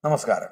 നമസ്കാരം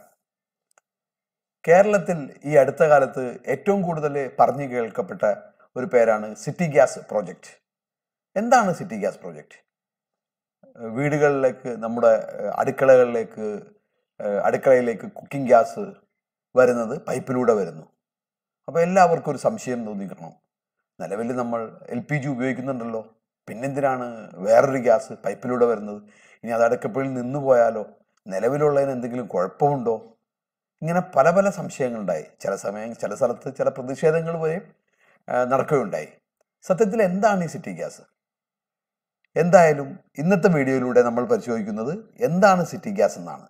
കേരളത്തിൽ ഈ അടുത്ത കാലത്ത് ഏറ്റവും കൂടുതൽ പറഞ്ഞു കേൾക്കപ്പെട്ട ഒരു പേരാണ് സിറ്റി ഗ്യാസ് പ്രോജക്റ്റ് എന്താണ് സിറ്റി ഗ്യാസ് പ്രോജക്റ്റ് ഏഹ് വീടുകളിലേക്ക് നമ്മുടെ ഏഹ് അടുക്കളകളിലേക്ക് ഏഹ് അടുക്കളയിലേക്ക് കുക്കിംഗ് ഗ്യാസ് വരുന്നത് പൈപ്പിലൂടെ വരുന്നു അപ്പോൾ എല്ലാവർക്കും ഒരു സംശയം തോന്നിക്കണം നിലവിൽ നമ്മൾ എൽ പി ജി ഉപയോഗിക്കുന്നുണ്ടല്ലോ പിന്നെന്തിനാണ് വേറൊരു ഗ്യാസ് പൈപ്പിലൂടെ വരുന്നത് ഇനി അത് അടക്കപ്പുഴയിൽ നിന്ന് പോയാലോ നിലവിലുള്ളതിന് എന്തെങ്കിലും കുഴപ്പമുണ്ടോ ഇങ്ങനെ പല പല സംശയങ്ങളുണ്ടായി ചില സമയം ചില സ്ഥലത്ത് ചില പ്രതിഷേധങ്ങൾ വരെ ആ, നടക്കുകയുണ്ടായി സത്യത്തിൽ എന്താണ് ഈ സിറ്റി ഗ്യാസ് എന്തായാലും ഇന്നത്തെ വീഡിയോയിലൂടെ നമ്മൾ പരിശോധിക്കുന്നത് എന്താണ് സിറ്റി ഗ്യാസ് എന്നാണ്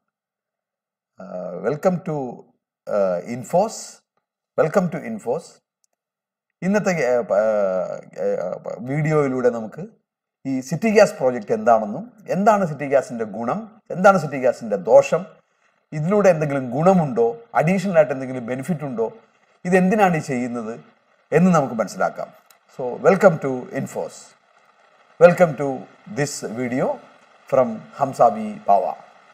welcome to Infos welcome to Infos ഇന്നത്തെ ആ, പ- ആ, ആ, വീഡിയോയിലൂടെ നമുക്ക് ഈ സിറ്റി ഗ്യാസ് പ്രോജക്റ്റ് എന്താണെന്നും എന്താണ് സിറ്റി ഗ്യാസിന്റെ ഗുണം എന്താണ് സിറ്റി ഗ്യാസിന്റെ ദോഷം ഇതിലൂടെ എന്തെങ്കിലും ഗുണമുണ്ടോ അഡീഷണൽ ആയിട്ട് എന്തെങ്കിലും ബെനിഫിറ്റ് ഉണ്ടോ ഇതെന്തിനാണ് ഈ ചെയ്യുന്നത് എന്ന് നമുക്ക് മനസ്സിലാക്കാം so welcome to Infos welcome to this video from ഹംസാബി പാവ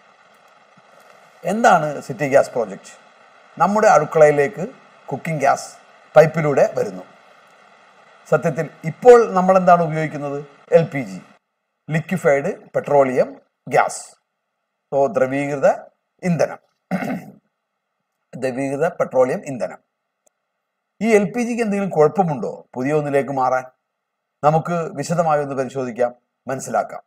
എന്താണ് സിറ്റി ഗ്യാസ് പ്രോജക്റ്റ് നമ്മുടെ അടുക്കളയിലേക്ക് കുക്കിംഗ് ഗ്യാസ് പൈപ്പിലൂടെ വരുന്നു സത്യത്തിൽ ഇപ്പോൾ നമ്മൾ എന്താണ് ഉപയോഗിക്കുന്നത് L P G liquefied petroleum gas so ദ്രവീകൃത ഇന്ധനം ദ്രവീകൃത പെട്രോളിയം ഇന്ധനം ഈ എൽ പി ജിക്ക് എന്തെങ്കിലും കുഴപ്പമുണ്ടോ പുതിയ ഒന്നിലേക്ക് മാറാൻ നമുക്ക് വിശദമായി ഒന്ന് പരിശോധിക്കാം മനസ്സിലാക്കാം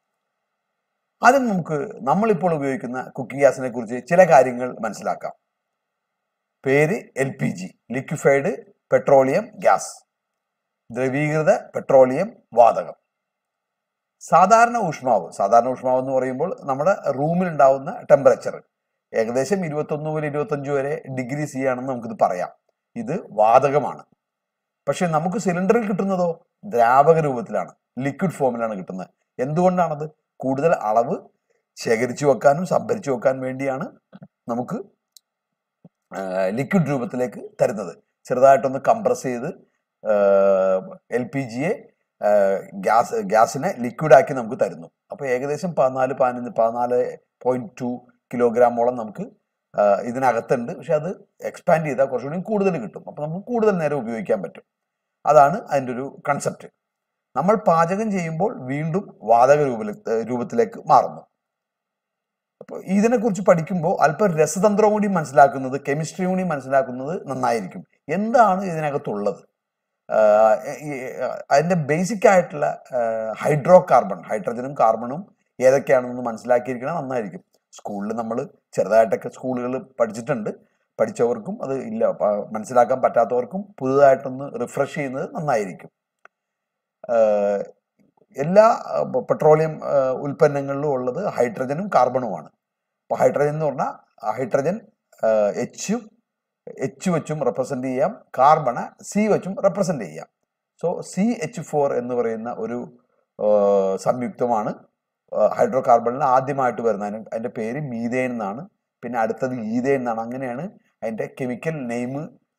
ആദ്യം നമുക്ക് നമ്മളിപ്പോൾ ഉപയോഗിക്കുന്ന കുക്കിംഗ് ഗ്യാസിനെ കുറിച്ച് ചില കാര്യങ്ങൾ മനസ്സിലാക്കാം പേര് L P G liquefied petroleum gas ദ്രവീകൃത പെട്രോളിയം വാതകം സാധാരണ ഊഷ്മാവ് സാധാരണ ഊഷ്മാവ് എന്ന് പറയുമ്പോൾ നമ്മുടെ റൂമിൽ ഉണ്ടാവുന്ന ടെമ്പറേച്ചർ ഏകദേശം ഇരുപത്തൊന്ന് മുതൽ ഇരുപത്തഞ്ച് വരെ ഡിഗ്രി സി ആണെന്ന് നമുക്കിത് പറയാം ഇത് വാതകമാണ് പക്ഷെ നമുക്ക് സിലിണ്ടറിൽ കിട്ടുന്നതോ ദ്രാവക രൂപത്തിലാണ് ലിക്വിഡ് ഫോമിലാണ് കിട്ടുന്നത് എന്തുകൊണ്ടാണത് കൂടുതൽ അളവ് ശേഖരിച്ചു വെക്കാനും സംഭരിച്ചു വെക്കാൻ വേണ്ടിയാണ് നമുക്ക് ലിക്വിഡ് രൂപത്തിലേക്ക് തരുന്നത് ചെറുതായിട്ടൊന്ന് കംപ്രസ് ചെയ്ത് എൽ പി ജിയെ ഗ്യാസ് ഗ്യാസിനെ ലിക്വിഡ് ആക്കി നമുക്ക് തരുന്നു അപ്പോൾ ഏകദേശം പതിനാല് പതിനഞ്ച് പതിനാല് പോയിന്റ് ടു കിലോഗ്രാമോളം നമുക്ക് ആ, ഇതിനകത്തുണ്ട് പക്ഷെ അത് എക്സ്പാൻഡ് ചെയ്താൽ കുറച്ചുകൂടി കൂടുതൽ കിട്ടും അപ്പോൾ നമുക്ക് കൂടുതൽ നേരം ഉപയോഗിക്കാൻ പറ്റും അതാണ് അതിൻ്റെ ഒരു കൺസെപ്റ്റ് നമ്മൾ പാചകം ചെയ്യുമ്പോൾ വീണ്ടും വാതക രൂപ രൂപത്തിലേക്ക് മാറുന്നു അപ്പോൾ ഇതിനെക്കുറിച്ച് പഠിക്കുമ്പോൾ അല്പം രസതന്ത്രം കൂടി മനസ്സിലാക്കുന്നത് കെമിസ്ട്രി കൂടി മനസ്സിലാക്കുന്നത് നന്നായിരിക്കും എന്താണ് ഇതിനകത്തുള്ളത് ആഹ് ഈ അതിന്റെ ബേസിക് ആയിട്ടുള്ള ഹൈഡ്രോ കാർബൺ ഹൈഡ്രജനും കാർബണും ഏതൊക്കെയാണെന്ന് മനസ്സിലാക്കിയിരിക്കണം നന്നായിരിക്കും സ്കൂളിൽ നമ്മൾ ചെറുതായിട്ടൊക്കെ സ്കൂളുകൾ പഠിച്ചിട്ടുണ്ട് പഠിച്ചവർക്കും അത് ഇല്ല പ- മനസ്സിലാക്കാൻ പറ്റാത്തവർക്കും പുതുതായിട്ടൊന്ന് റിഫ്രഷ് ചെയ്യുന്നത് നന്നായിരിക്കും ആഹ് എല്ലാ ആഹ് പെട്രോളിയം ആഹ് ഉൽപ്പന്നങ്ങളിലും ഉള്ളത് ഹൈഡ്രജനും കാർബണുമാണ് അപ്പോൾ ഹൈഡ്രജൻ എന്ന് പറഞ്ഞാൽ ഹൈഡ്രജൻ എച്ചും എച്ച് വെച്ചും റെപ്രസെന്റ് ചെയ്യാം കാർബണ് സി വെച്ചും റെപ്രസെന്റ് ചെയ്യാം സോ സി എച്ച് ഫോർ എന്ന് പറയുന്ന ഒരു ആഹ് സംയുക്തമാണ് ഹൈഡ്രോ കാർബണിൽ ആദ്യമായിട്ട് വരുന്നത് അതിന് അതിന്റെ പേര് മീതേൻ എന്നാണ് പിന്നെ അടുത്തത് ഈതേൻ എന്നാണ് അങ്ങനെയാണ് അതിന്റെ കെമിക്കൽ നെയിം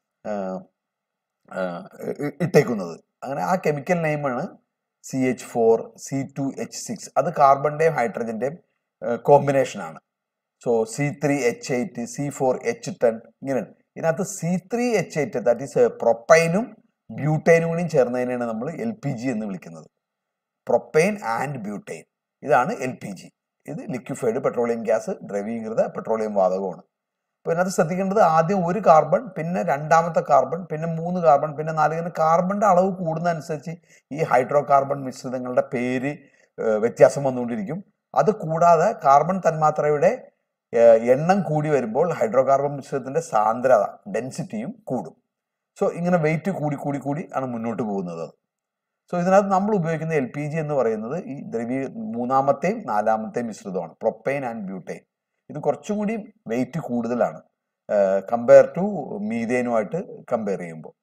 ഇട്ടേക്കുന്നത് അങ്ങനെ ആ കെമിക്കൽ നെയിമാണ് C H four C two H six അത് കാർബണിന്റെയും ഹൈഡ്രജന്റെയും കോമ്പിനേഷനാണ് so C three H eight C four H ten ഇങ്ങനെ ഇതിനകത്ത് C three H eight that is പ്രൊപ്പൈനും ബ്യൂട്ടൈനും കൂടിയും ചേർന്നതിനാണ് നമ്മൾ എൽ പി ജി എന്ന് വിളിക്കുന്നത് പ്രൊപ്പൈൻ ആൻഡ് ബ്യൂട്ടൈൻ ഇതാണ് എൽ പി ജി ഇത് ലിക്വിഫൈഡ് പെട്രോളിയം ഗ്യാസ് ദ്രവീകൃത പെട്രോളിയം വാതകമാണ് അപ്പോൾ ഇതിനകത്ത് ശ്രദ്ധിക്കേണ്ടത് ആദ്യം ഒരു കാർബൺ പിന്നെ രണ്ടാമത്തെ കാർബൺ പിന്നെ മൂന്ന് കാർബൺ പിന്നെ നാല് ഇങ്ങനെ കാർബണിന്റെ അളവ് കൂടുന്നതനുസരിച്ച് ഈ ഹൈഡ്രോ കാർബൺ മിശ്രിതങ്ങളുടെ പേര് ഏഹ്, വ്യത്യാസം വന്നുകൊണ്ടിരിക്കും അത് കൂടാതെ കാർബൺ തന്മാത്രയുടെ ഏഹ്, എണ്ണം കൂടി വരുമ്പോൾ ഹൈഡ്രോ കാർബൺ മിശ്രിതത്തിന്റെ സാന്ദ്രത ഡെൻസിറ്റിയും കൂടും സോ ഇങ്ങനെ വെയിറ്റ് കൂടി കൂടി കൂടി ആണ് മുന്നോട്ട് പോകുന്നത് സോ ഇതിനകത്ത് നമ്മൾ ഉപയോഗിക്കുന്ന എൽ പി ജി എന്ന് പറയുന്നത് ഈ ദ്രവീ മൂന്നാമത്തെയും നാലാമത്തെയും മിശ്രിതമാണ് പ്രൊപ്പൈൻ ആൻഡ് ബ്യൂട്ടൈൻ ഇത് കുറച്ചും കൂടി വെയിറ്റ് കൂടുതലാണ് കമ്പയർ ടു മീതേനുമായിട്ട് കമ്പയർ ചെയ്യുമ്പോൾ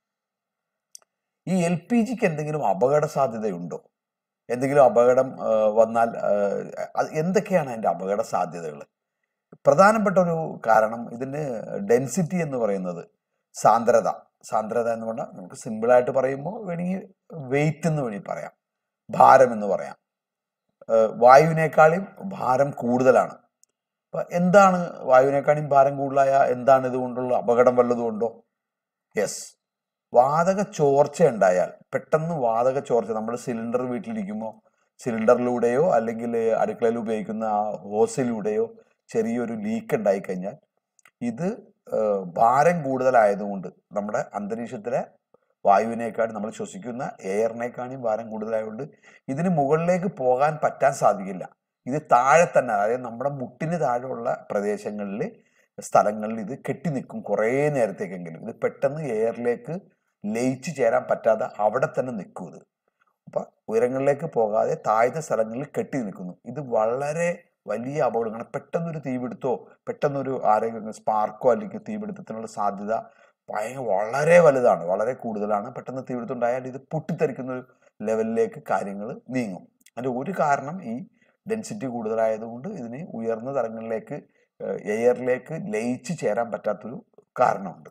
ഈ എൽ പി ജിക്ക് എന്തെങ്കിലും അപകട സാധ്യതയുണ്ടോ എന്തെങ്കിലും അപകടം ആ, വന്നാൽ ആ, അത് എന്തൊക്കെയാണ് അതിൻ്റെ അപകട സാധ്യതകൾ പ്രധാനപ്പെട്ട ഒരു കാരണം ഇതിന് ഡെൻസിറ്റി എന്ന് പറയുന്നത് സാന്ദ്രത സാന്ദ്രത എന്ന് പറഞ്ഞാൽ നമുക്ക് സിമ്പിളായിട്ട് പറയുമ്പോൾ വേണമെങ്കിൽ വെയിറ്റ് എന്ന് വേണമെങ്കിൽ പറയാം ഭാരം എന്ന് പറയാം ഏഹ് വായുവിനേക്കാളും ഭാരം കൂടുതലാണ് അപ്പൊ എന്താണ് വായുവിനേക്കാളും ഭാരം കൂടുതലായ എന്താണ് ഇതുകൊണ്ടുള്ള അപകടം വല്ലതും ഉണ്ടോ യെസ് വാതക ചോർച്ച ഉണ്ടായാൽ പെട്ടെന്ന് വാതക ചോർച്ച നമ്മൾ സിലിണ്ടർ വീട്ടിലിരിക്കുമ്പോൾ സിലിണ്ടറിലൂടെയോ അല്ലെങ്കിൽ അടുക്കളയിൽ ഉപയോഗിക്കുന്ന ആ ഹോസിലൂടെയോ ചെറിയൊരു ലീക്ക് ഉണ്ടായി കഴിഞ്ഞാൽ ഇത് ഏഹ്, ഭാരം കൂടുതലായതുകൊണ്ട് നമ്മുടെ അന്തരീക്ഷത്തിലെ വായുവിനേക്കാൾ നമ്മൾ ശ്വസിക്കുന്ന എയറിനേക്കാളും ഭാരം കൂടുതലായതുകൊണ്ട് ഇതിന് മുകളിലേക്ക് പോകാൻ പറ്റാൻ സാധിക്കില്ല ഇത് താഴെ തന്നെ അതായത് നമ്മുടെ മുട്ടിന് താഴെയുള്ള പ്രദേശങ്ങളിൽ സ്ഥലങ്ങളിൽ ഇത് കെട്ടി നിൽക്കും കുറേ നേരത്തേക്കെങ്കിലും ഇത് പെട്ടെന്ന് എയറിലേക്ക് ലയിച്ചു ചേരാൻ പറ്റാതെ അവിടെ തന്നെ നിൽക്കും ഇത് അപ്പൊ ഉയരങ്ങളിലേക്ക് പോകാതെ താഴ്ന്ന സ്ഥലങ്ങളിൽ കെട്ടി നിൽക്കുന്നു ഇത് വളരെ വലിയ അപകടങ്ങളാണ് പെട്ടെന്നൊരു തീപിടുത്തോ പെട്ടെന്നൊരു ആരെങ്കിലും സ്പാർക്കോ അല്ലെങ്കിൽ തീപിടുത്തത്തിനുള്ള സാധ്യത ഭയങ്കര വളരെ വലുതാണ് വളരെ കൂടുതലാണ് പെട്ടെന്ന് തീപിടുത്തം ഉണ്ടായാൽ ഇത് പൊട്ടിത്തെറിക്കുന്ന ഒരു ലെവലിലേക്ക് കാര്യങ്ങൾ നീങ്ങും അതിന്റെ ഒരു കാരണം ഈ ഡെൻസിറ്റി കൂടുതലായതുകൊണ്ട് ഇതിന് ഉയർന്ന തലങ്ങളിലേക്ക് എയറിലേക്ക് ലയിച്ചു ചേരാൻ പറ്റാത്തൊരു കാരണമുണ്ട്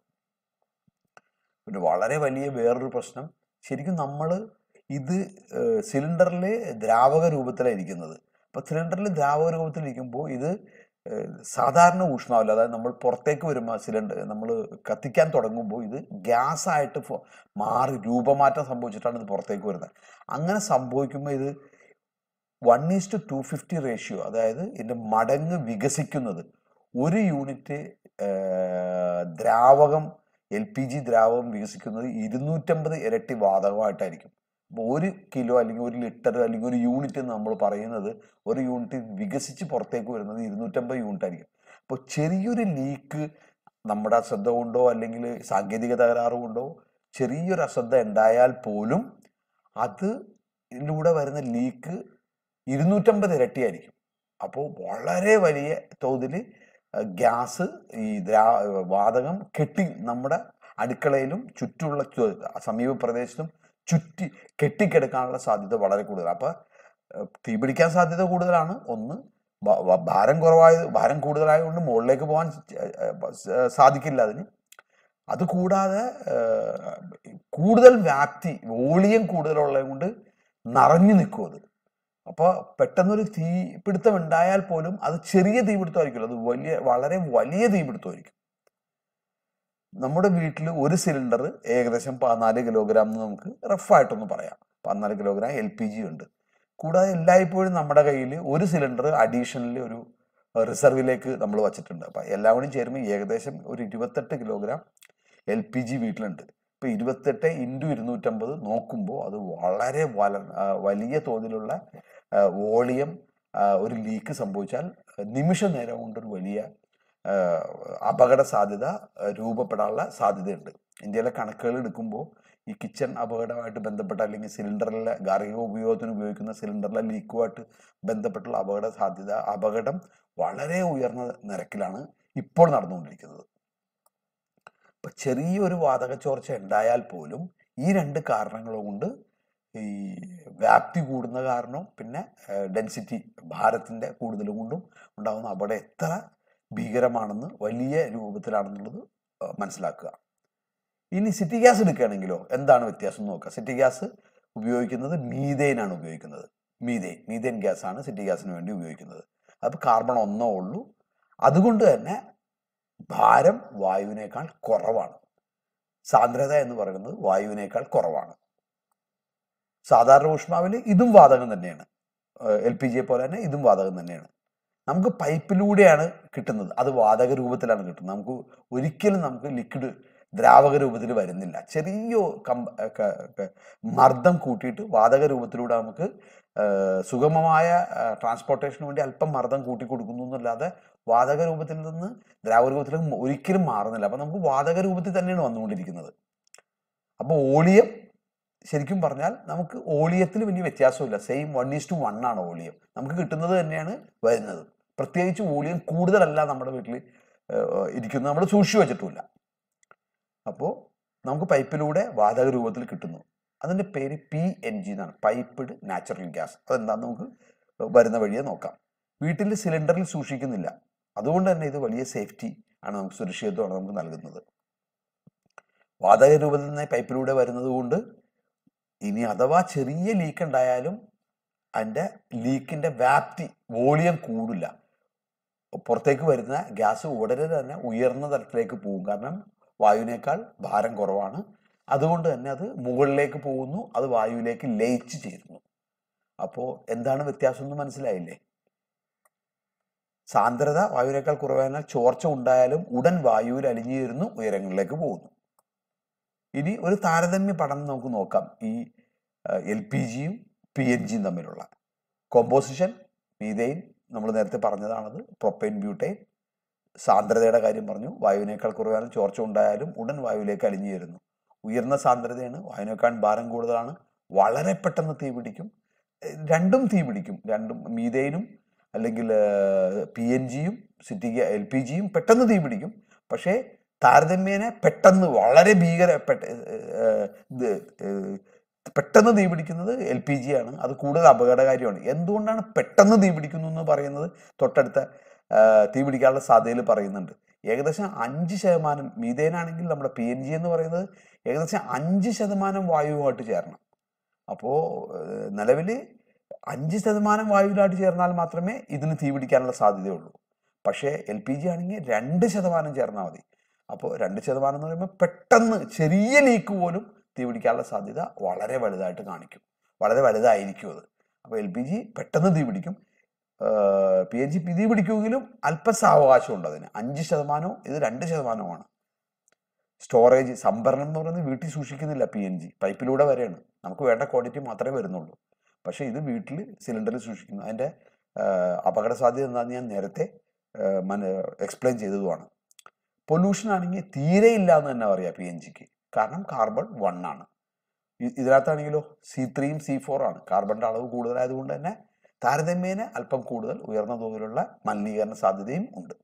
പിന്നെ വളരെ വലിയ വേറൊരു പ്രശ്നം ശരിക്കും നമ്മൾ ഇത് സിലിണ്ടറിൽ ദ്രാവക രൂപത്തിലാണ് ഇരിക്കുന്നത് അപ്പൊ സിലിണ്ടറിൽ ദ്രാവക രൂപത്തിലിരിക്കുമ്പോൾ ഇത് ഏഹ്, സാധാരണ ഊഷ്മാവില്ല അതായത് നമ്മൾ പുറത്തേക്ക് വരുമ്പോൾ സിലിണ്ടർ നമ്മൾ കത്തിക്കാൻ തുടങ്ങുമ്പോൾ ഇത് ഗ്യാസ് ആയിട്ട് ഫോ- മാറി രൂപമാറ്റം സംഭവിച്ചിട്ടാണ് ഇത് പുറത്തേക്ക് വരുന്നത് അങ്ങനെ സംഭവിക്കുമ്പോൾ ഇത് one is to two fifty ratio അതായത് ഇതിന്റെ മടങ്ങ് വികസിക്കുന്നത് ഒരു യൂണിറ്റ് ദ്രാവകം എൽ പി ജി ദ്രാവകം വികസിക്കുന്നത് ഇരുന്നൂറ്റമ്പത് ഇരട്ടി വാതകമായിട്ടായിരിക്കും അപ്പോൾ ഒരു കിലോ അല്ലെങ്കിൽ ഒരു ലിറ്റർ അല്ലെങ്കിൽ ഒരു യൂണിറ്റ് എന്ന് നമ്മൾ പറയുന്നത് ഒരു യൂണിറ്റ് വികസിച്ച് പുറത്തേക്ക് വരുന്നത് ഇരുന്നൂറ്റമ്പത് യൂണിറ്റ് ആയിരിക്കും അപ്പോൾ ചെറിയൊരു ലീക്ക് നമ്മുടെ അശ്രദ്ധ കൊണ്ടോ അല്ലെങ്കിൽ സാങ്കേതിക തകരാറ് കൊണ്ടോ ചെറിയൊരു അശ്രദ്ധ ഉണ്ടായാൽ പോലും അത് ഇതിലൂടെ വരുന്ന ലീക്ക് ഇരുന്നൂറ്റമ്പത് ഇരട്ടിയായിരിക്കും അപ്പോൾ വളരെ വലിയ തോതിൽ ഗ്യാസ് ഈ ദ്രാ വാതകം കെട്ടി നമ്മുടെ അടുക്കളയിലും ചുറ്റുമുള്ള ചു- സമീപ പ്രദേശത്തും ചുറ്റി കെട്ടിക്കിടക്കാനുള്ള സാധ്യത വളരെ കൂടുതലാണ് അപ്പൊ ഏഹ്, തീപിടിക്കാൻ സാധ്യത കൂടുതലാണ് ഒന്ന് ഭ- ഭ- ഭാരം കുറവായ ഭാരം കൂടുതലായതുകൊണ്ട് മുകളിലേക്ക് പോകാൻ ഏഹ്, സാധിക്കില്ല അതിന് അതുകൂടാതെ ഏഹ്, കൂടുതൽ വ്യാപ്തി വോളിയം കൂടുതലുള്ളത് കൊണ്ട് നിറഞ്ഞു നിൽക്കും അത് അപ്പോൾ പെട്ടെന്നൊരു തീപിടുത്തം ഉണ്ടായാൽ പോലും അത് ചെറിയ തീപിടുത്തമായിരിക്കില്ല അത് വലിയ വളരെ വലിയ തീപിടുത്തമായിരിക്കും നമ്മുടെ വീട്ടിൽ ഒരു സിലിണ്ടർ ഏകദേശം പതിനാല് കിലോഗ്രാം എന്ന് നമുക്ക് റഫായിട്ടൊന്ന് പറയാം പതിനാല് കിലോഗ്രാം എൽ പി ജി ഉണ്ട് കൂടാതെ എല്ലായ്പ്പോഴും നമ്മുടെ കയ്യിൽ ഒരു സിലിണ്ടർ അഡീഷണലി ഒരു റിസർവിലേക്ക് നമ്മൾ വച്ചിട്ടുണ്ട് അപ്പം എല്ലാം കൂടി ചേരുമ്പോൾ ഏകദേശം ഒരു ഇരുപത്തെട്ട് കിലോഗ്രാം എൽ പി ജി വീട്ടിലുണ്ട് ഇപ്പൊ ഇരുപത്തെട്ട് ഇൻറ്റു ഇരുന്നൂറ്റമ്പത് നോക്കുമ്പോൾ അത് വളരെ വല ആ, വലിയ തോതിലുള്ള വോളിയം ഒരു ലീക്ക് സംഭവിച്ചാൽ നിമിഷ നേരം കൊണ്ടൊരു വലിയ ആ, അപകട സാധ്യത ആ, രൂപപ്പെടാനുള്ള സാധ്യതയുണ്ട് ഇന്ത്യയിലെ കണക്കുകൾ എടുക്കുമ്പോൾ ഈ കിച്ചൺ അപകടമായിട്ട് ബന്ധപ്പെട്ട അല്ലെങ്കിൽ സിലിണ്ടറിലെ ഗാർഹിക ഉപയോഗത്തിന് ഉപയോഗിക്കുന്ന സിലിണ്ടറിലെ ലീക്കുമായിട്ട് ബന്ധപ്പെട്ടുള്ള അപകട സാധ്യത അപകടം വളരെ ഉയർന്ന നിരക്കിലാണ് ഇപ്പോൾ നടന്നുകൊണ്ടിരിക്കുന്നത് ഇപ്പൊ ചെറിയൊരു വാതക ചോർച്ച ഉണ്ടായാൽ പോലും ഈ രണ്ട് കാരണങ്ങൾ കൊണ്ട് ഈ വ്യാപ്തി കൂടുന്ന കാരണം പിന്നെ ഡെൻസിറ്റി ഭാരത്തിന്റെ കൂടുതൽ കൊണ്ടും ഉണ്ടാകുന്ന അപകടം എത്ര ഭീകരമാണെന്ന് വലിയ രൂപത്തിലാണെന്നുള്ളത് ആ, മനസ്സിലാക്കുക ഇനി സിറ്റി ഗ്യാസ് എടുക്കുകയാണെങ്കിലോ എന്താണ് വ്യത്യാസം എന്ന് നോക്കുക സിറ്റി ഗ്യാസ് ഉപയോഗിക്കുന്നത് മീതെയിൻ ആണ് ഉപയോഗിക്കുന്നത് മീതെയിൻ മീതെയിൻ ഗ്യാസ് ആണ് സിറ്റി ഗ്യാസിന് വേണ്ടി ഉപയോഗിക്കുന്നത് അത് കാർബൺ ഒന്നോ ഉള്ളൂ അതുകൊണ്ട് തന്നെ ഭാരം വായുവിനേക്കാൾ കുറവാണ് സാന്ദ്രത എന്ന് പറയുന്നത് വായുവിനേക്കാൾ കുറവാണ് സാധാരണ ഊഷ്മാവിൽ ഇതും വാതകം തന്നെയാണ് എൽ പി ജിയെ പോലെ തന്നെ ഇതും വാതകം തന്നെയാണ് നമുക്ക് പൈപ്പിലൂടെയാണ് കിട്ടുന്നത് അത് വാതക രൂപത്തിലാണ് കിട്ടുന്നത് നമുക്ക് ഒരിക്കലും നമുക്ക് ലിക്വിഡ് ദ്രാവക രൂപത്തിൽ വരുന്നില്ല ചെറിയ കമ്പ ക- ക- മർദ്ദം കൂട്ടിയിട്ട് വാതക രൂപത്തിലൂടെ നമുക്ക് ആ, സുഗമമായ ട്രാൻസ്പോർട്ടേഷന് വേണ്ടി അല്പം മർദ്ദം കൂട്ടി കൊടുക്കുന്നു എന്നല്ലാതെ വാതക രൂപത്തിൽ നിന്ന് ദ്രാവക രൂപത്തിലേക്ക് ഒരിക്കലും മാറുന്നില്ല അപ്പൊ നമുക്ക് വാതക രൂപത്തിൽ തന്നെയാണ് വന്നുകൊണ്ടിരിക്കുന്നത് അപ്പോൾ ഓളിയം ശരിക്കും പറഞ്ഞാൽ നമുക്ക് ഓളിയത്തിൽ വലിയ വ്യത്യാസമില്ല same one is to one ആണ് ഓളിയം നമുക്ക് കിട്ടുന്നത് തന്നെയാണ് വരുന്നത് പ്രത്യേകിച്ച് ഓളിയം കൂടുതലല്ല നമ്മുടെ വീട്ടിൽ ഇരിക്കുന്നത് നമ്മൾ സൂക്ഷിച്ചു വെച്ചിട്ടുമില്ല അപ്പോൾ നമുക്ക് പൈപ്പിലൂടെ വാതക രൂപത്തിൽ കിട്ടുന്നു അതിൻ്റെ പേര് പി എൻ ജി എന്നാണ് പൈപ്പ്ഡ് നാച്ചുറൽ ഗ്യാസ് അതെന്താന്ന് നമുക്ക് വരുന്ന വഴിയെ നോക്കാം വീട്ടിൽ സിലിണ്ടറിൽ സൂക്ഷിക്കുന്നില്ല അതുകൊണ്ട് തന്നെ ഇത് വലിയ സേഫ്റ്റി ആണ് നമുക്ക് സുരക്ഷിതത്വമാണ് നമുക്ക് നൽകുന്നത് വാതക രൂപത്തിൽ നിന്ന് പൈപ്പിലൂടെ വരുന്നത് കൊണ്ട് ഇനി അഥവാ ചെറിയ ലീക്ക് ഉണ്ടായാലും അതിൻ്റെ ലീക്കിൻ്റെ വ്യാപ്തി വോളിയം കൂടില്ല പുറത്തേക്ക് വരുന്ന ഗ്യാസ് ഉടനെ തന്നെ ഉയർന്ന തലത്തിലേക്ക് പോകും കാരണം വായുവിനേക്കാൾ ഭാരം കുറവാണ് അതുകൊണ്ട് തന്നെ അത് മുകളിലേക്ക് പോകുന്നു അത് വായുവിലേക്ക് ലയിച്ച് ചേരുന്നു അപ്പോൾ എന്താണ് വ്യത്യാസം എന്ന് മനസ്സിലായില്ലേ സാന്ദ്രത വായുവിനേക്കാൾ കുറവായതിനാൽ ചോർച്ച ഉണ്ടായാലും ഉടൻ വായുവിൽ അലിഞ്ഞു ചേരുന്നു ഉയരങ്ങളിലേക്ക് പോകുന്നു ഇനി ഒരു താരതമ്യ പഠനം നമുക്ക് നോക്കാം ഈ എൽ പി ജിയും പി എൻ ജിയും തമ്മിലുള്ള കോമ്പോസിഷൻ മീതൈൻ നമ്മൾ നേരത്തെ പറഞ്ഞതാണത് പ്രൊപ്പൈൻ ബ്യൂട്ടൈൻ സാന്ദ്രതയുടെ കാര്യം പറഞ്ഞു വായുവിനേക്കാൾ കുറവായാലും ചോർച്ച ഉണ്ടായാലും ഉടൻ വായുവിലേക്ക് അലിഞ്ഞു ചേരുന്നു ഉയർന്ന സാന്ദ്രതയാണ് വായുവിനേക്കാൾ ഭാരം കൂടുതലാണ് വളരെ പെട്ടെന്ന് തീ പിടിക്കും എഹ് രണ്ടും തീ പിടിക്കും രണ്ടും മീതൈനും അല്ലെങ്കിൽ പി എൻ ജിയും സിറ്റിക്ക് എൽ പി ജിയും പെട്ടെന്ന് തീ പിടിക്കും പക്ഷേ താരതമ്യേന പെട്ടെന്ന് വളരെ ഭീകര പെട്ട- ഏഹ് ഇത് ഏഹ് പെട്ടെന്ന് തീ പിടിക്കുന്നത് എൽ പി ജി ആണ് അത് കൂടുതൽ അപകടകാരിയാണ് എന്തുകൊണ്ടാണ് പെട്ടെന്ന് തീ പിടിക്കുന്നു എന്ന് പറയുന്നത് തൊട്ടടുത്ത ആഹ് തീ പിടിക്കാനുള്ള സാധ്യതയിൽ പറയുന്നുണ്ട് ഏകദേശം അഞ്ച് ശതമാനം മീതേനാണെങ്കിൽ നമ്മുടെ പി എൻ ജി എന്ന് പറയുന്നത് ഏകദേശം അഞ്ച് ശതമാനം വായുവുമായിട്ട് ചേരണം അപ്പോൾ നിലവിൽ അഞ്ച് ശതമാനം വായുവിലായിട്ട് ചേർന്നാൽ മാത്രമേ ഇതിന് തീ പിടിക്കാനുള്ള സാധ്യതയുള്ളൂ പക്ഷേ എൽ പി ജി ആണെങ്കിൽ രണ്ട് ശതമാനം ചേർന്നാൽ മതി അപ്പോൾ രണ്ട് ശതമാനം എന്ന് പറയുമ്പോൾ പെട്ടെന്ന് ചെറിയ ലീക്ക് പോലും തീ പിടിക്കാനുള്ള സാധ്യത വളരെ വലുതായിട്ട് കാണിക്കും വളരെ വലുതായിരിക്കും അത് അപ്പോൾ എൽ പി ജി പെട്ടെന്ന് തീ പിടിക്കും പി എൻ ജി തീ പിടിക്കുമെങ്കിലും അല്പം സാവകാശമുണ്ട് അതിന് അഞ്ച് ശതമാനവും ഇത് രണ്ട് ശതമാനവുമാണ് സ്റ്റോറേജ് സംഭരണം എന്ന് പറയുന്നത് വീട്ടിൽ സൂക്ഷിക്കുന്നില്ല പി എൻ ജി പൈപ്പിലൂടെ വരെയാണ് നമുക്ക് വേണ്ട ക്വാണ്ടിറ്റി മാത്രമേ വരുന്നുള്ളൂ പക്ഷേ ഇത് വീട്ടിൽ സിലിണ്ടറിൽ സൂക്ഷിക്കുന്നു അതിൻ്റെ അപകട സാധ്യത എന്താണെന്ന് ഞാൻ നേരത്തെ എക്സ്പ്ലെയിൻ ചെയ്തതുമാണ് പൊല്യൂഷൻ ആണെങ്കിൽ തീരെ ഇല്ല എന്ന് തന്നെ പറയാം പി എൻ ജിക്ക് കാരണം കാർബൺ വൺ ആണ് ഇ- ഇതിനകത്താണെങ്കിലോ സി ത്രീയും സി ഫോർ ആണ് കാർബണിന്റെ അളവ് കൂടുതലായതുകൊണ്ട് തന്നെ താരതമ്യേന അല്പം കൂടുതൽ ഉയർന്ന തോതിലുള്ള മലിനീകരണ സാധ്യതയും ഉണ്ട്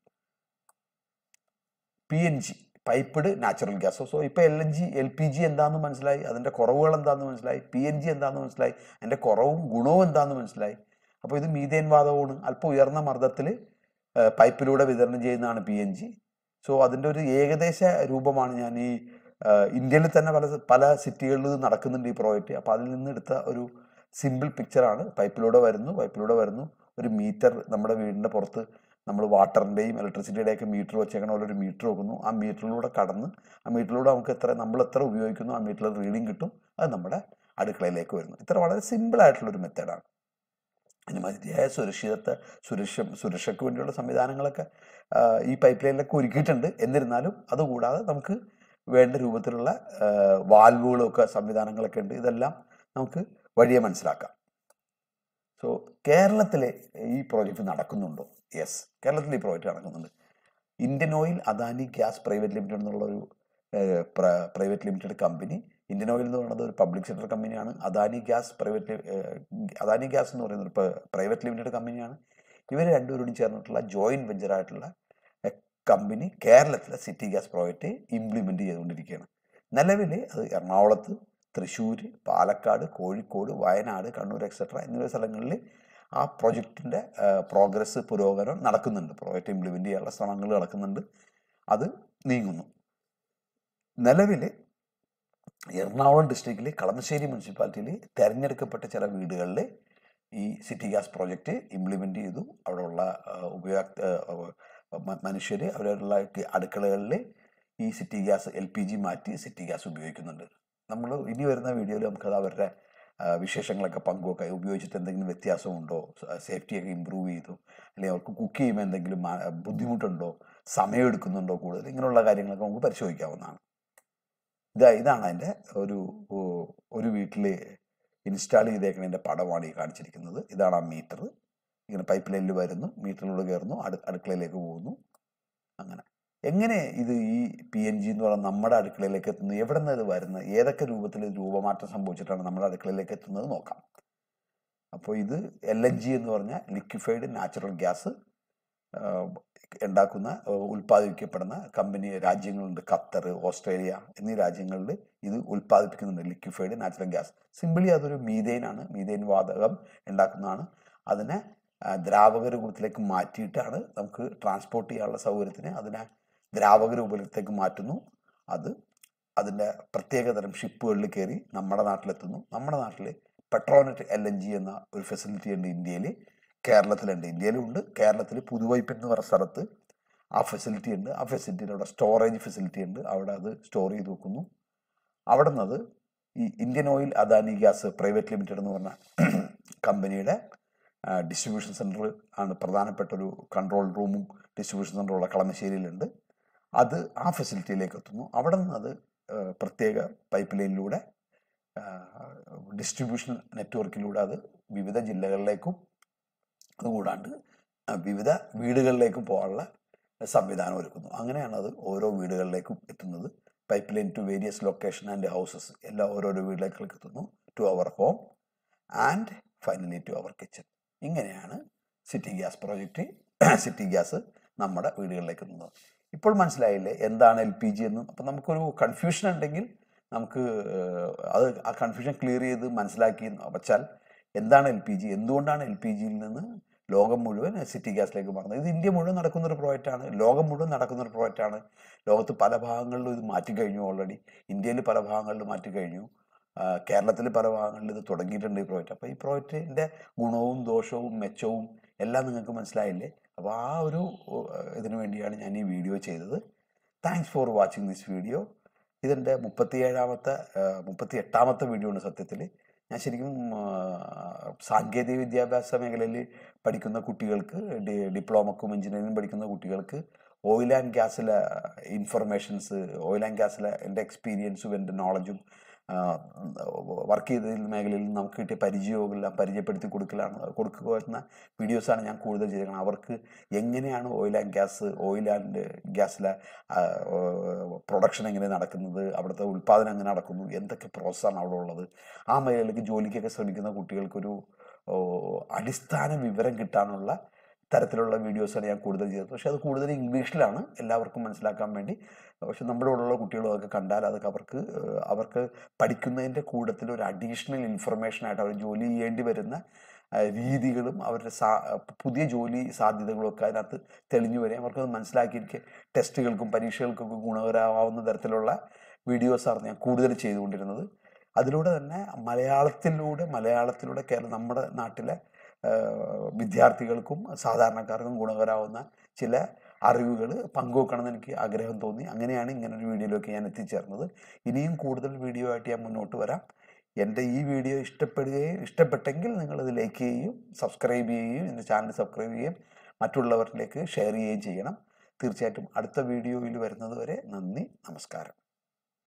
P N G piped natural gas so ഇപ്പോൾ L N G L P G എന്താണെന്ന് മനസ്സിലായി അതിൻ്റെ കുറവുകൾ എന്താണെന്ന് മനസ്സിലായി പി എൻ ജി എന്താണെന്ന് മനസ്സിലായി അതിൻ്റെ കുറവും ഗുണവും എന്താണെന്ന് മനസ്സിലായി അപ്പോൾ ഇത് മീതേൻ വാതകമാണ് അല്പം ഉയർന്ന മർദ്ദത്തിൽ പൈപ്പിലൂടെ വിതരണം ചെയ്യുന്നതാണ് പി എൻ ജി സോ അതിൻ്റെ ഒരു ഏകദേശ രൂപമാണ് ഞാൻ ഈ ആ, ഇന്ത്യയിൽ തന്നെ പല പല സിറ്റികളിൽ ഇത് നടക്കുന്നുണ്ട് ഈ പ്രോജക്റ്റ് അപ്പോൾ അതിൽ നിന്ന് എടുത്ത ഒരു സിമ്പിൾ പിക്ചറാണ് പൈപ്പിലൂടെ വരുന്നു പൈപ്പിലൂടെ വരുന്നു ഒരു മീറ്റർ നമ്മുടെ വീടിൻ്റെ പുറത്ത് നമ്മൾ വാട്ടറിൻ്റെയും ഇലക്ട്രിസിറ്റിയുടെ ഒക്കെ മീറ്റർ വെച്ചേക്കണ പോലെ ഒരു മീറ്റർ വെക്കുന്നു ആ മീറ്ററിലൂടെ കടന്ന് ആ മീറ്ററിലൂടെ നമുക്ക് എത്ര നമ്മൾ എത്ര ഉപയോഗിക്കുന്നു ആ മീറ്ററിൽ റീഡിങ് കിട്ടും അത് നമ്മുടെ അടുക്കളയിലേക്ക് വരുന്നു ഇത്ര വളരെ സിമ്പിൾ ആയിട്ടുള്ള ഒരു മെത്തേഡാണ് അതിന് മതിയായ സുരക്ഷിതത്വ സുരക്ഷ സുരക്ഷയ്ക്ക് വേണ്ടിയുള്ള സംവിധാനങ്ങളൊക്കെ ആ, ഈ പൈപ്പ് ലൈനിലൊക്കെ ഒരുക്കിയിട്ടുണ്ട് എന്നിരുന്നാലും അതുകൂടാതെ നമുക്ക് വേണ്ട രൂപത്തിലുള്ള വാൽവുകളും ഒക്കെ സംവിധാനങ്ങളൊക്കെ ഉണ്ട് ഇതെല്ലാം നമുക്ക് വഴിയെ മനസ്സിലാക്കാം സോ കേരളത്തിലെ ഈ പ്രോജക്റ്റ് നടക്കുന്നുണ്ടോ യെസ് കേരളത്തിൽ ഈ പ്രോജക്റ്റ് നടക്കുന്നുണ്ട് Indian Oil Adani gas private limited എന്നുള്ള ഒരു private limited company Indian Oil എന്ന് പറയുന്നത് ഒരു പബ്ലിക് സെക്ടർ കമ്പനിയാണ് Adani gas private Adani gas എന്ന് പറയുന്ന ഒരു പ്രൈവറ്റ് ലിമിറ്റഡ് കമ്പനിയാണ് ഇവർ രണ്ടുപേരോടും ചേർന്നിട്ടുള്ള ജോയിന്റ് വെഞ്ചർ ആയിട്ടുള്ള കമ്പനി കേരളത്തിലെ സിറ്റി ഗ്യാസ് പ്രോജക്റ്റ് ഇംപ്ലിമെന്റ് ചെയ്തുകൊണ്ടിരിക്കുകയാണ് നിലവിൽ അത് എറണാകുളത്ത് തൃശ്ശൂർ പാലക്കാട് കോഴിക്കോട് വയനാട് കണ്ണൂർ എക്സെട്ര എന്നിവ സ്ഥലങ്ങളിൽ ആ പ്രൊജക്റ്റിൻ്റെ പ്രോഗ്രസ് പുരോഗമനം നടക്കുന്നുണ്ട് പ്രോജക്റ്റ് ഇംപ്ലിമെന്റ് ചെയ്യാനുള്ള ശ്രമങ്ങൾ നടക്കുന്നുണ്ട് അത് നീങ്ങുന്നു നിലവിൽ എറണാകുളം ഡിസ്ട്രിക്റ്റിൽ കളമശ്ശേരി മുനിസിപ്പാലിറ്റിയിൽ തിരഞ്ഞെടുക്കപ്പെട്ട ചില വീടുകളിൽ ഈ സിറ്റി ഗ്യാസ് പ്രോജക്റ്റ് ഇംപ്ലിമെന്റ് ചെയ്തു അവിടെയുള്ള ഉപയോക്ത മനുഷ്യർ അവരുടെ അടുക്കളകളിൽ ഈ city gas L P G മാറ്റി സിറ്റി ഗ്യാസ് ഉപയോഗിക്കുന്നുണ്ട് നമ്മൾ ഇനി വരുന്ന വീഡിയോയിൽ നമുക്കത് അവരുടെ ആ, വിശേഷങ്ങളൊക്കെ പങ്കുവെക്കാം ഉപയോഗിച്ചിട്ട് എന്തെങ്കിലും വ്യത്യാസമുണ്ടോ സേഫ്റ്റിയൊക്കെ ഇമ്പ്രൂവ് ചെയ്തു അല്ലെങ്കിൽ അവർക്ക് കുക്ക് ചെയ്യുമ്പോൾ എന്തെങ്കിലും മാ- ബുദ്ധിമുട്ടുണ്ടോ സമയം എടുക്കുന്നുണ്ടോ കൂടുതൽ ഇങ്ങനെയുള്ള കാര്യങ്ങളൊക്കെ നമുക്ക് പരിശോധിക്കാവുന്നതാണ് ഇതാ ഇതാണ് അതിൻ്റെ ഒരു ഓ- ഒരു വീട്ടിൽ ഇൻസ്റ്റാൾ ചെയ്തേക്കുന്നതിൻ്റെ പടമാണ് ഈ കാണിച്ചിരിക്കുന്നത് ഇതാണ് ആ മീറ്റർ ഇങ്ങനെ പൈപ്പ് ലൈനിൽ വരുന്നു മീറ്ററിലൂടെ കയറുന്നു അടു അടുക്കളയിലേക്ക് പോകുന്നു അങ്ങനെ എങ്ങനെ ഇത് ഈ പി എൻ ജി എന്ന് പറയുന്ന നമ്മുടെ അടുക്കളയിലേക്ക് എത്തുന്നത് എവിടെ നിന്ന് ഇത് വരുന്നത് ഏതൊക്കെ രൂപത്തിൽ ഇത് രൂപമാറ്റം സംഭവിച്ചിട്ടാണ് നമ്മുടെ അടുക്കളയിലേക്ക് എത്തുന്നത് നോക്കാം അപ്പോൾ ഇത് എൽ എൻ ജി എന്ന് പറഞ്ഞ ലിക്വിഫൈഡ് നാച്ചുറൽ ഗ്യാസ് ഉണ്ടാക്കുന്ന ആ, ഉൽപ്പാദിപ്പിക്കപ്പെടുന്ന കമ്പനി രാജ്യങ്ങളുണ്ട് ഖത്തർ ഓസ്ട്രേലിയ എന്നീ രാജ്യങ്ങളിൽ ഇത് ഉൽപ്പാദിപ്പിക്കുന്നുണ്ട് ലിക്വിഫൈഡ് നാച്ചുറൽ ഗ്യാസ് സിമ്പിളി അതൊരു മീതെയിൻ ആണ് മീതെയിൻ വാതകം ഉണ്ടാക്കുന്നതാണ് അതിനെ ആ, ദ്രാവക രൂപത്തിലേക്ക് മാറ്റിയിട്ടാണ് നമുക്ക് ട്രാൻസ്പോർട്ട് ചെയ്യാനുള്ള സൗകര്യത്തിന് അതിനെ ദ്രാവക രൂപത്തിലേക്ക് മാറ്റുന്നു അത് അതിൻ്റെ പ്രത്യേകതരം ഷിപ്പുകളിൽ കയറി നമ്മുടെ നാട്ടിലെത്തുന്നു നമ്മുടെ നാട്ടിൽ പെട്രോനെറ്റ് എൽ എൻ ജി എന്ന ഒരു ഫെസിലിറ്റി ഉണ്ട് ഇന്ത്യയിൽ കേരളത്തിലുണ്ട് ഇന്ത്യയിലും ഉണ്ട് കേരളത്തിൽ പുതുവൈപ്പ് എന്ന് പറഞ്ഞ സ്ഥലത്ത് ആ ഫെസിലിറ്റി ഉണ്ട് ആ ഫെസിലിറ്റിയിൽ അവിടെ സ്റ്റോറേജ് ഫെസിലിറ്റി ഉണ്ട് അവിടെ അത് സ്റ്റോർ ചെയ്ത് വെക്കുന്നു അവിടെ നിന്ന് അത് ഈ Indian Oil Adani gas private limited എന്ന് പറഞ്ഞ കമ്പനിയുടെ ഡിസ്ട്രിബ്യൂഷൻ സെൻറ്റർ ആണ് പ്രധാനപ്പെട്ട ഒരു കൺട്രോൾ റൂമും ഡിസ്ട്രിബ്യൂഷൻ സെൻറ്ററും ഉള്ള കളമശ്ശേരിയിലുണ്ട് അത് ആ ഫെസിലിറ്റിയിലേക്ക് എത്തുന്നു അവിടെ നിന്ന് അത് ആ, പ്രത്യേക പൈപ്പ് ലൈനിലൂടെ ഡിസ്ട്രിബ്യൂഷൻ നെറ്റ്വർക്കിലൂടെ അത് വിവിധ ജില്ലകളിലേക്കും അതുകൂടാണ്ട് ആ, വിവിധ വീടുകളിലേക്കും പോകാനുള്ള സംവിധാനം ഒരുക്കുന്നു അങ്ങനെയാണ് അത് ഓരോ വീടുകളിലേക്കും എത്തുന്നത് pipeline to various location and houses എല്ലാ ഓരോരോ വീട്ടിലേക്ക് എത്തുന്നു to our home and finally to our kitchen ഇങ്ങനെയാണ് city gas project city gas നമ്മുടെ വീടുകളിലേക്ക് എത്തുന്നത് ഇപ്പോൾ മനസ്സിലായില്ലേ എന്താണ് എൽ പി ജി എന്നും അപ്പം നമുക്കൊരു കൺഫ്യൂഷൻ ഉണ്ടെങ്കിൽ നമുക്ക് ഏഹ്, അത് ആ കൺഫ്യൂഷൻ ക്ലിയർ ചെയ്ത് മനസ്സിലാക്കി വച്ചാൽ എന്താണ് എൽ പി ജി എന്തുകൊണ്ടാണ് എൽ പി ജിയിൽ നിന്ന് ലോകം മുഴുവൻ സിറ്റി ഗ്യാസിലേക്ക് മാറുന്നത് ഇത് ഇന്ത്യ മുഴുവൻ നടക്കുന്ന ഒരു പ്രോജക്റ്റാണ് ലോകം മുഴുവൻ നടക്കുന്ന ഒരു പ്രോജക്റ്റാണ് ലോകത്ത് പല ഭാഗങ്ങളിലും ഇത് മാറ്റിക്കഴിഞ്ഞു ഓൾറെഡി ഇന്ത്യയിൽ പല ഭാഗങ്ങളിലും മാറ്റിക്കഴിഞ്ഞു കേരളത്തിൽ പല ഭാഗങ്ങളിൽ ഇത് തുടങ്ങിയിട്ടുണ്ട് ഈ പ്രോജക്റ്റ് അപ്പോൾ ഈ പ്രോജക്റ്റിൻ്റെ ഗുണവും ദോഷവും മെച്ചവും എല്ലാം നിങ്ങൾക്ക് മനസ്സിലായില്ലേ അപ്പോൾ ആ ഒരു ഏഹ്, ഇതിനു വേണ്ടിയാണ് ഞാൻ ഈ വീഡിയോ ചെയ്തത് thanks for watching this video ഇതെൻ്റെ മുപ്പത്തിയേഴാമത്തെ മുപ്പത്തി എട്ടാമത്തെ വീഡിയോ ആണ് സത്യത്തിൽ ഞാൻ ശരിക്കും ആ, സാങ്കേതിക വിദ്യാഭ്യാസ മേഖലയിൽ പഠിക്കുന്ന കുട്ടികൾക്ക് ഡി- ഡിപ്ലോമക്കും എഞ്ചിനീയറിംഗ് പഠിക്കുന്ന കുട്ടികൾക്ക് ഓയിൽ ആൻഡ് ഗ്യാസിലെ ഇൻഫർമേഷൻസ് ഓയിൽ ആൻഡ് ഗ്യാസിലെ എൻ്റെ എക്സ്പീരിയൻസും എൻ്റെ നോളജും വർക്ക് ചെയ്ത മേഖലയിൽ നിന്ന് നമുക്ക് കിട്ടിയ പരിചയവും എല്ലാം പരിചയപ്പെടുത്തി കൊടുക്കലാണ് കൊടുക്കുക എന്ന വീഡിയോസാണ് ഞാൻ കൂടുതൽ ചെയ്തേക്കുന്നത് അവർക്ക് എങ്ങനെയാണ് oil and gas oil and ഗ്യാസിലെ പ്രൊഡക്ഷൻ എങ്ങനെ നടക്കുന്നത് അവിടുത്തെ ഉൽപ്പാദനം എങ്ങനെ നടക്കുന്നു എന്തൊക്കെ പ്രോസസ്സാണ് അവിടെ ഉള്ളത് ആ മേഖലയിലേക്ക് ജോലിക്കൊക്കെ ശ്രമിക്കുന്ന കുട്ടികൾക്കൊരു ഓ, അടിസ്ഥാന വിവരം കിട്ടാനുള്ള തരത്തിലുള്ള വീഡിയോസാണ് ഞാൻ കൂടുതൽ ചെയ്തത് പക്ഷേ അത് കൂടുതൽ ഇംഗ്ലീഷിലാണ് എല്ലാവർക്കും മനസ്സിലാക്കാൻ വേണ്ടി പക്ഷെ നമ്മുടെ കൂടെയുള്ള കുട്ടികളും അതൊക്കെ കണ്ടാൽ അതൊക്കെ അവർക്ക് ഏഹ്, അവർക്ക് പഠിക്കുന്നതിൻ്റെ കൂട്ടത്തിൽ ഒരു അഡീഷണൽ ഇൻഫർമേഷൻ ആയിട്ട് അവർ ജോലി ചെയ്യേണ്ടി വരുന്ന ആ, രീതികളും അവരുടെ സാ പുതിയ ജോലി സാധ്യതകളും ഒക്കെ അതിനകത്ത് തെളിഞ്ഞു വരികയും അവർക്കത് മനസ്സിലാക്കിയിരിക്കെ ടെസ്റ്റുകൾക്കും പരീക്ഷകൾക്കൊക്കെ ഗുണകരമാവുന്ന തരത്തിലുള്ള വീഡിയോസാണ് ഞാൻ കൂടുതൽ ചെയ്തുകൊണ്ടിരുന്നത് അതിലൂടെ തന്നെ മലയാളത്തിലൂടെ മലയാളത്തിലൂടെ കേരളം നമ്മുടെ നാട്ടിലെ ആ, വിദ്യാർത്ഥികൾക്കും സാധാരണക്കാർക്കും ഗുണകരമാവുന്ന ചില അറിവുകൾ പങ്കുവെക്കണമെന്ന് എനിക്ക് ആഗ്രഹം തോന്നി അങ്ങനെയാണ് ഇങ്ങനൊരു വീഡിയോയിലേക്ക് ഞാൻ എത്തിച്ചേർന്നത് ഇനിയും കൂടുതൽ വീഡിയോ ആയിട്ട് ഞാൻ മുന്നോട്ട് വരാം എൻ്റെ ഈ വീഡിയോ ഇഷ്ടപ്പെടുകയും ഇഷ്ടപ്പെട്ടെങ്കിൽ നിങ്ങളിത് ലൈക്ക് ചെയ്യുകയും സബ്സ്ക്രൈബ് ചെയ്യുകയും എൻ്റെ ചാനൽ സബ്സ്ക്രൈബ് ചെയ്യുകയും മറ്റുള്ളവരിലേക്ക് ഷെയർ ചെയ്യുകയും ചെയ്യണം തീർച്ചയായിട്ടും അടുത്ത വീഡിയോയിൽ വരുന്നത് വരെ നന്ദി നമസ്കാരം